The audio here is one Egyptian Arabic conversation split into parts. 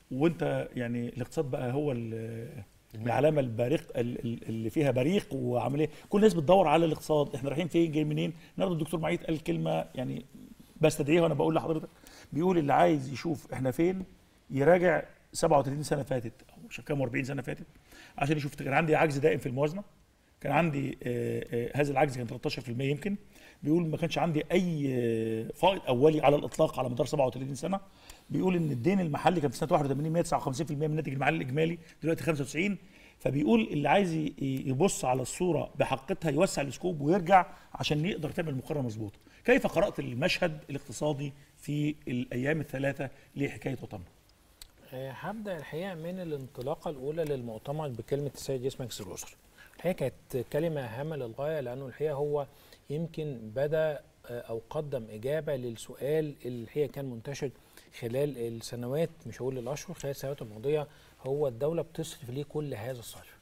وانت يعني الاقتصاد بقى هو ال- العلامه البارق ال- ال- اللي فيها بريق وعمليه كل الناس بتدور على الاقتصاد احنا رايحين فين جاي منين النهارده الدكتور معيد قال كلمه يعني بستدعيها وانا بقول لحضرتك بيقول اللي عايز يشوف احنا فين يراجع 37 سنه فاتت او مش كام 40 سنه فاتت عشان يشوف كان عندي عجز دائم في الموازنه كان عندي آه، آه، هذا العجز كان 13% يمكن بيقول ما كانش عندي اي آه، فائض اولي على الاطلاق على مدار 37 سنه بيقول ان الدين المحلي كان في سنه 81 159% من الناتج المحلي الاجمالي دلوقتي 95 فبيقول اللي عايز ي- يبص على الصوره بحقيقتها يوسع السكوب ويرجع عشان يقدر تعمل مقارنه مظبوطه كيف قرات المشهد الاقتصادي في الايام الثلاثه لحكايه وطننا آه، هبدا الحقيقه من الانطلاقه الاولى للمؤتمر بكلمه السيد يسمع سلوسر الحقيقه كانت كلمه هامه للغايه لانه الحقيقه هو يمكن بدا آه، او قدم اجابه للسؤال اللي الحقيقه كان منتشر خلال السنوات مش هقول الاشهر خلال السنوات الماضيه هو الدوله بتصرف ليه كل هذا الصرف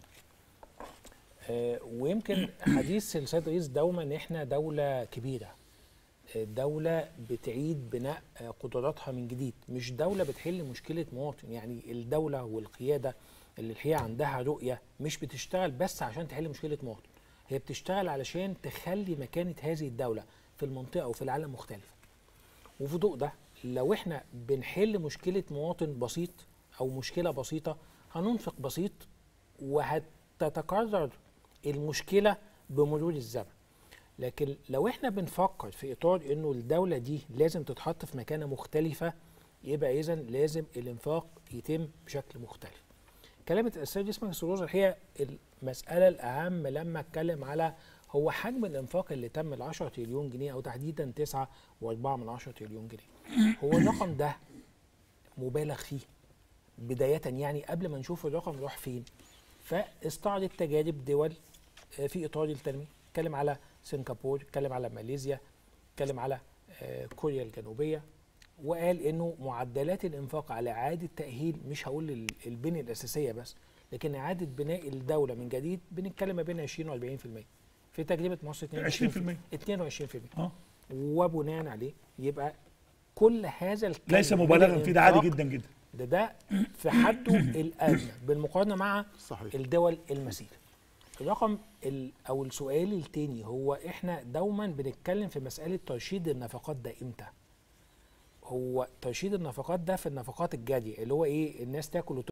آه، ويمكن حديث السيد الرئيس دوما ان احنا دوله كبيره دولة بتعيد بناء قدراتها من جديد مش دولة بتحل مشكلة مواطن يعني الدولة والقيادة اللي الحقيقة عندها رؤية مش بتشتغل بس عشان تحل مشكلة مواطن هي بتشتغل علشان تخلي مكانة هذه الدولة في المنطقة وفي العالم مختلفة وفي ضوء ده لو احنا بنحل مشكلة مواطن بسيط أو مشكلة بسيطة هننفق بسيط وهتتكرر المشكلة بمرور الزمن لكن لو احنا بنفكر في اطار انه الدوله دي لازم تتحط في مكانه مختلفه يبقى اذا لازم الانفاق يتم بشكل مختلف. كلمه السيد اسمه سروز هي المساله الاهم لما اتكلم على هو حجم الانفاق اللي تم ال 10 تريليون جنيه او تحديدا 9.4 من 10 تريليون جنيه. هو الرقم ده مبالغ فيه بدايه يعني قبل ما نشوف الرقم راح فين فاستعرض تجارب دول آه، في اطار التنميه اتكلم على سنغافور اتكلم على ماليزيا اتكلم على آه، كوريا الجنوبيه وقال انه معدلات الانفاق على اعاده تاهيل مش هقول ال- البنيه الاساسيه بس لكن اعاده بناء الدوله من جديد بنتكلم ما بين 20 و 40% في تجربه مصر 22% 22% اه وبناء عليه يبقى كل هذا الكم ليس من مبالغا فيه ده عادي الإنفاق جدا جدا ده ده في حده الادنى بالمقارنه مع صحيح الدول المثيله الرقم ال او السؤال التاني هو احنا دوما بنتكلم في مساله ترشيد النفقات ده امتى هو ترشيد النفقات ده في النفقات الجاريه اللي هو ايه الناس تاكل وت-